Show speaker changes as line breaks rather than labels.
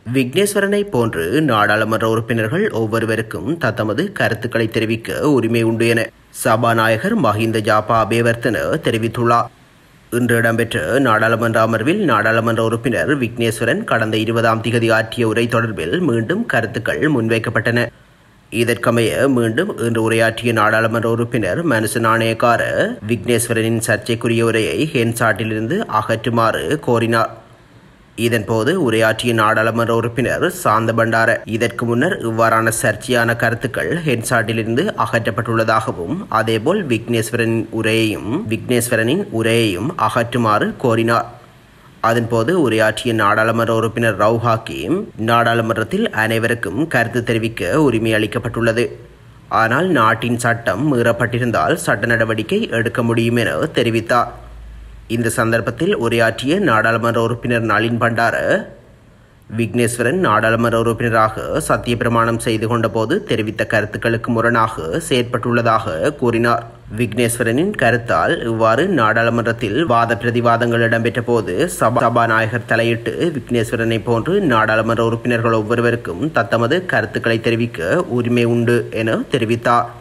விக்னேஸ்வரனை போன்று நாடாளுமன்ற உறுப்பினர்கள் ஒவ்வொருவருக்கும் தத்தமது கருத்துக்களை தெரிவிக்க உரிமை உண்டு என சபாநாயகர் மஹிந்த ஜாபா அபேவர்த்தன தெரிவித்துள்ளார் இன்று இடம்பெற்ற நாடாளுமன்ற அமர்வில் நாடாளுமன்ற உறுப்பினர் விக்னேஸ்வரன் கடந்த இருபதாம் திகதி ஆற்றிய உரை தொடர்பில் மீண்டும் கருத்துக்கள் முன்வைக்கப்பட்டன இதற்கமைய மீண்டும் இன்று உரையாற்றிய நாடாளுமன்ற உறுப்பினர் மனுச நாணயக்கார விக்னேஸ்வரனின் சர்ச்சைக்குரிய உரையை ஹென்சாட்டிலிருந்து அகற்றுமாறு கோரினார் இதன்போது உரையாற்றிய நாடாளுமன்ற உறுப்பினர் சாந்த பண்டார இதற்கு முன்னர் இவ்வாறான சர்ச்சையான கருத்துக்கள் ஹெட்சாட்டிலிருந்து அகற்றப்பட்டுள்ளதாகவும் அதேபோல் விக்னேஸ்வரனின் உரையையும் விக்னேஸ்வரனின் உரையையும் அகற்றுமாறு கோரினார் அதன்போது உரையாற்றிய நாடாளுமன்ற உறுப்பினர் ரவு ஹாக்கிம் நாடாளுமன்றத்தில் அனைவருக்கும் கருத்து தெரிவிக்க உரிமை அளிக்கப்பட்டுள்ளது ஆனால் நாட்டின் சட்டம் மீறப்பட்டிருந்தால் சட்ட நடவடிக்கை எடுக்க முடியும் என தெரிவித்தார் இந்த சந்தர்ப்பத்தில் உரையாற்றிய நாடாளுமன்ற உறுப்பினர் நளின் பண்டார விக்னேஸ்வரன் நாடாளுமன்ற உறுப்பினராக சத்திய பிரமாணம் செய்து கொண்ட போது தெரிவித்த கருத்துக்களுக்கு முரணாக செயற்பட்டுள்ளதாக கூறினார் விக்னேஸ்வரனின் கருத்தால் இவ்வாறு நாடாளுமன்றத்தில் வாத பிரதிவாதங்கள் இடம்பெற்ற போது சபா சபாநாயகர் தலையிட்டு விக்னேஸ்வரனை போன்று நாடாளுமன்ற உறுப்பினர்கள் ஒவ்வொருவருக்கும் தத்தமது கருத்துக்களை தெரிவிக்க உரிமை உண்டு என தெரிவித்தார்